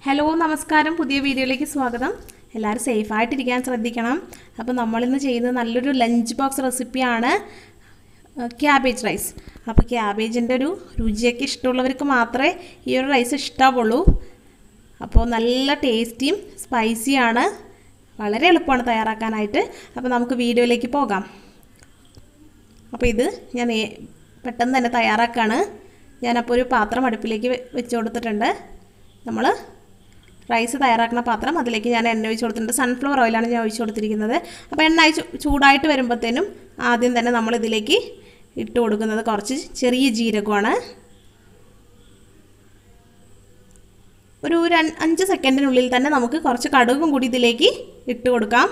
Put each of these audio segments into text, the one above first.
hello നമസ്കാരം പുതിയ വീഡിയോയിലേക്ക് സ്വാഗതം എല്ലാവരും സേഫായിട്ടിരിക്കാൻ ശ്രദ്ധിക്കണം അപ്പോൾ നമ്മളിന്ന് ചെയ്യുന്നത് നല്ലൊരു ലഞ്ച് ബോക്സ് റെസിപ്പിയാണ് ക്യാബേജ് റൈസ് അപ്പോൾ ക്യാബേജിൻ്റെ ഒരു രുചിയൊക്കെ ഇഷ്ടമുള്ളവർക്ക് മാത്രമേ ഈ ഒരു റൈസ് ഇഷ്ടമുള്ളൂ അപ്പോൾ നല്ല ടേസ്റ്റിയും സ്പൈസിയാണ് വളരെ എളുപ്പമാണ് തയ്യാറാക്കാനായിട്ട് അപ്പോൾ നമുക്ക് വീഡിയോയിലേക്ക് പോകാം അപ്പോൾ ഇത് ഞാൻ ഏ- പെട്ടെന്ന് തന്നെ തയ്യാറാക്കാണ് ഞാനപ്പോൾ ഒരു പാത്രം അടുപ്പിലേക്ക് വെ- വെച്ച് കൊടുത്തിട്ടുണ്ട് നമ്മൾ റൈസ് തയ്യാറാക്കുന്ന പാത്രം അതിലേക്ക് ഞാൻ എണ്ണ ഒഴിച്ച് കൊടുത്തിട്ടുണ്ട് സൺഫ്ലവർ ഓയിലാണ് ഞാൻ ഒഴിച്ച് കൊടുത്തിരിക്കുന്നത് അപ്പോൾ എണ്ണ ചൂ- ചൂടായിട്ട് വരുമ്പോഴത്തേനും ആദ്യം തന്നെ നമ്മൾ ഇതിലേക്ക് ഇട്ട് കൊടുക്കുന്നത് കുറച്ച് ചെറിയ ജീരകമാണ് ഒരു രണ്ട് അഞ്ച് സെക്കൻഡിനുള്ളിൽ തന്നെ നമുക്ക് കുറച്ച് കടുകും കൂടി ഇതിലേക്ക് ഇട്ട് കൊടുക്കാം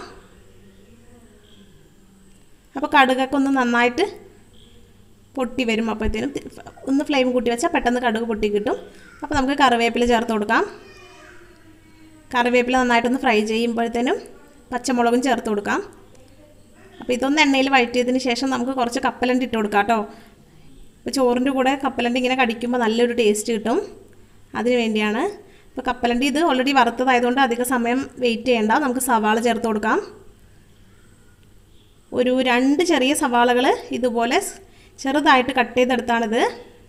അപ്പോൾ കടുകൊക്കെ ഒന്ന് നന്നായിട്ട് പൊട്ടി വരും അപ്പോഴത്തേനും തി- ഒന്ന് ഫ്ലെയിം കൂട്ടി വെച്ചാൽ പെട്ടെന്ന് കടുക് പൊട്ടി കിട്ടും അപ്പോൾ നമുക്ക് കറിവേപ്പില ചേർത്ത് കൊടുക്കാം കറിവേപ്പില നന്നായിട്ടൊന്ന് ഫ്രൈ ചെയ്യുമ്പോഴത്തേനും പച്ചമുളകും ചേർത്ത് കൊടുക്കാം അപ്പോൾ ഇതൊന്ന് എണ്ണയിൽ വഴറ്റിയതിന് ശേഷം നമുക്ക് കുറച്ച് കപ്പലണ്ടി ഇട്ട് കൊടുക്കാം കേട്ടോ ഇപ്പോൾ ചോറിൻ്റെ കൂടെ കപ്പലണ്ടി ഇങ്ങനെ കടിക്കുമ്പോൾ നല്ലൊരു ടേസ്റ്റ് കിട്ടും അതിന് വേണ്ടിയാണ് ഇപ്പോൾ കപ്പലണ്ടി ഇത് ഓൾറെഡി വറുത്തതായതുകൊണ്ട് അധിക സമയം വെയിറ്റ് ചെയ്യേണ്ട നമുക്ക് സവാള ചേർത്ത് കൊടുക്കാം ഒരു രണ്ട് ചെറിയ സവാളകൾ ഇതുപോലെ സ് ചെറുതായിട്ട് കട്ട് ചെയ്തെടുത്താണിത്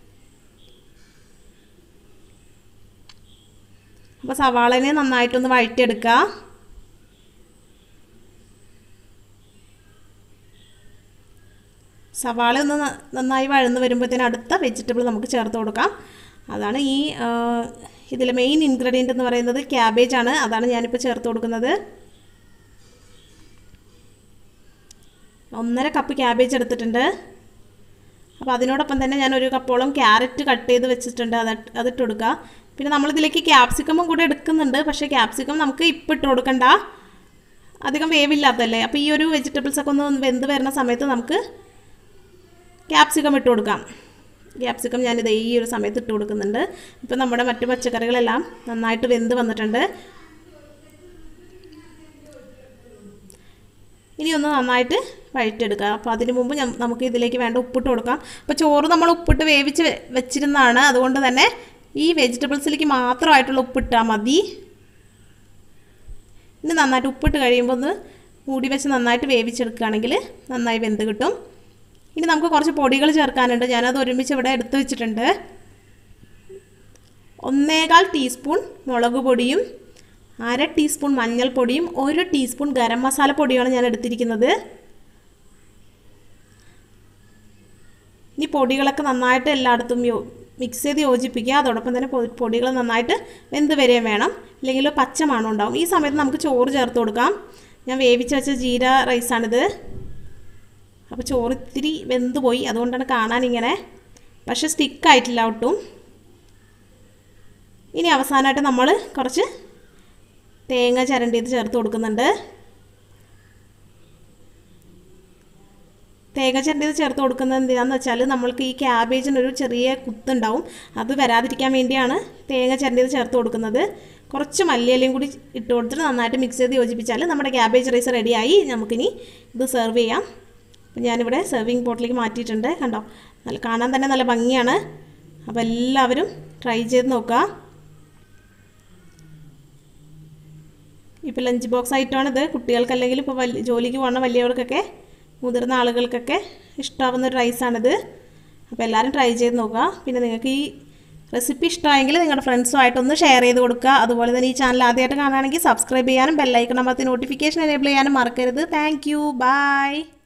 അപ്പോൾ സവാളനെ നന്നായിട്ടൊന്ന് വഴറ്റിയെടുക്കുക സവാള ഒന്ന് ന- നന്നായി വഴന്ന് വരുമ്പോഴത്തേന് അടുത്ത വെജിറ്റബിൾ നമുക്ക് ചേർത്ത് കൊടുക്കാം അതാണ് ഈ ഇതിലെ മെയിൻ ഇൻഗ്രീഡിയൻ്റ് എന്ന് പറയുന്നത് ക്യാബേജ് ആണ് അതാണ് ഞാനിപ്പോൾ ചേർത്ത് കൊടുക്കുന്നത് ഒന്നര കപ്പ് ക്യാബേജ് എടുത്തിട്ടുണ്ട് അപ്പോൾ അതിനോടൊപ്പം തന്നെ ഞാൻ ഒരു കപ്പോളം ക്യാരറ്റ് കട്ട് ചെയ്ത് വെച്ചിട്ടുണ്ട് അത് അതിട്ട് കൊടുക്കുക പിന്നെ നമ്മളിതിലേക്ക് ക്യാപ്സിക്കമും കൂടെ എടുക്കുന്നുണ്ട് പക്ഷേ ക്യാപ്സിക്കം നമുക്ക് ഇപ്പം ഇട്ട് കൊടുക്കണ്ട അധികം വേവില്ലാത്തല്ലേ അപ്പോൾ ഈ ഒരു വെജിറ്റബിൾസ് ഒക്കെ ഒന്ന് വെന്ത് വരുന്ന സമയത്ത് നമുക്ക് ക്യാപ്സിക്കം ഇട്ട് കൊടുക്കാം ക്യാപ്സിക്കം ഞാനിത് ഈ ഒരു സമയത്ത് ഇട്ട് കൊടുക്കുന്നുണ്ട് ഇപ്പം നമ്മുടെ മറ്റു പച്ചക്കറികളെല്ലാം നന്നായിട്ട് വെന്ത് വന്നിട്ടുണ്ട് ഇനി ഒന്ന് നന്നായിട്ട് വഴറ്റെടുക്കുക അപ്പോൾ അതിന് മുമ്പ് ഞം- നമുക്ക് ഇതിലേക്ക് വേണ്ട ഉപ്പിട്ട് കൊടുക്കാം അപ്പോൾ ചോറ് നമ്മൾ ഉപ്പിട്ട് വേവിച്ച് വെ- വെച്ചിരുന്നതാണ് അതുകൊണ്ട് തന്നെ ഈ വെജിറ്റബിൾസിലേക്ക് മാത്രമായിട്ടുള്ള ഉപ്പിട്ടാൽ മതി ഇനി നന്നായിട്ട് ഉപ്പിട്ട് കഴിയുമ്പോൾ ഒന്ന് മൂടി വെച്ച് നന്നായിട്ട് വേവിച്ചെടുക്കുകയാണെങ്കിൽ നന്നായി വെന്ത് കിട്ടും ഇനി നമുക്ക് കുറച്ച് പൊടികൾ ചേർക്കാനുണ്ട് ഞാനത് ഒരുമിച്ച് ഇവിടെ എടുത്ത് വെച്ചിട്ടുണ്ട് ഒന്നേകാൽ ടീസ്പൂൺ മുളക് പൊടിയും അര ടീസ്പൂൺ മഞ്ഞൾപ്പൊടിയും ഒരു ടീസ്പൂൺ ഗരം മസാല പൊടിയാണ് ഞാൻ എടുത്തിരിക്കുന്നത് ഇനി പൊടികളൊക്കെ നന്നായിട്ട് എല്ലായിടത്തും യോ മിക്സ് ചെയ്ത് യോജിപ്പിക്കുക അതോടൊപ്പം തന്നെ പൊ- പൊടികൾ നന്നായിട്ട് വെന്ത് വരികയും വേണം ഇല്ലെങ്കിൽ പച്ച മണം ഉണ്ടാവും ഈ സമയത്ത് നമുക്ക് ചോറ് ചേർത്ത് കൊടുക്കാം ഞാൻ വേവിച്ച് വെച്ച ജീര റൈസാണിത് അപ്പോൾ ചോറ് ഇത്തിരി വെന്ത് പോയി അതുകൊണ്ടാണ് കാണാൻ ഇങ്ങനെ പക്ഷേ സ്റ്റിക്കായിട്ടില്ല ഒട്ടും ഇനി അവസാനമായിട്ട് നമ്മൾ കുറച്ച് തേങ്ങ ചിരണ്ടിയത് ചേർത്ത് കൊടുക്കുന്നുണ്ട് തേങ്ങ ചിരണ്ടിയത് ചേർത്ത് കൊടുക്കുന്നത് എന്തിനാന്ന് വെച്ചാൽ നമ്മൾക്ക് ഈ ക്യാബേജിനൊരു ചെറിയ കുത്തുണ്ടാവും അത് വരാതിരിക്കാൻ വേണ്ടിയാണ് തേങ്ങ ചിരണ്ടിയത് ചേർത്ത് കൊടുക്കുന്നത് കുറച്ച് മല്ലിയിലയും കൂടി ഇട്ട് കൊടുത്തിട്ട് നന്നായിട്ട് മിക്സ് ചെയ്ത് യോജിപ്പിച്ചാൽ നമ്മുടെ ക്യാബേജ് റൈസ് റെഡിയായി നമുക്കിനി ഇത് സെർവ് ചെയ്യാം അപ്പം ഞാനിവിടെ സെർവിങ് പോട്ടിലേക്ക് മാറ്റിയിട്ടുണ്ട് കണ്ടോ നല്ല കാണാൻ തന്നെ നല്ല ഭംഗിയാണ് അപ്പോൾ എല്ലാവരും ട്രൈ ചെയ്ത് നോക്കുക ഇപ്പോൾ ലഞ്ച് ബോക്സ് ആയിട്ടാണിത് കുട്ടികൾക്കല്ലെങ്കിൽ ഇപ്പോൾ വലിയ ജോലിക്ക് പോകുന്ന വലിയവർക്കൊക്കെ മുതിർന്ന ആളുകൾക്കൊക്കെ ഇഷ്ടമാവുന്ന ഒരു റൈസാണിത് അപ്പോൾ എല്ലാവരും ട്രൈ ചെയ്ത് നോക്കുക പിന്നെ നിങ്ങൾക്ക് ഈ റെസിപ്പി ഇഷ്ടമായെങ്കിൽ നിങ്ങളുടെ ഫ്രണ്ട്സുമായിട്ടൊന്ന് ഷെയർ ചെയ്ത് കൊടുക്കുക അതുപോലെ തന്നെ ഈ ചാനൽ ആദ്യമായിട്ട് കാണുകയാണെങ്കിൽ സബ്സ്ക്രൈബ് ചെയ്യാനും ബെല്ലൈക്കൺ അമർത്തി നോട്ടിഫിക്കേഷൻ എനേബിൾ ചെയ്യാനും മറക്കരുത് താങ്ക് യു ബൈ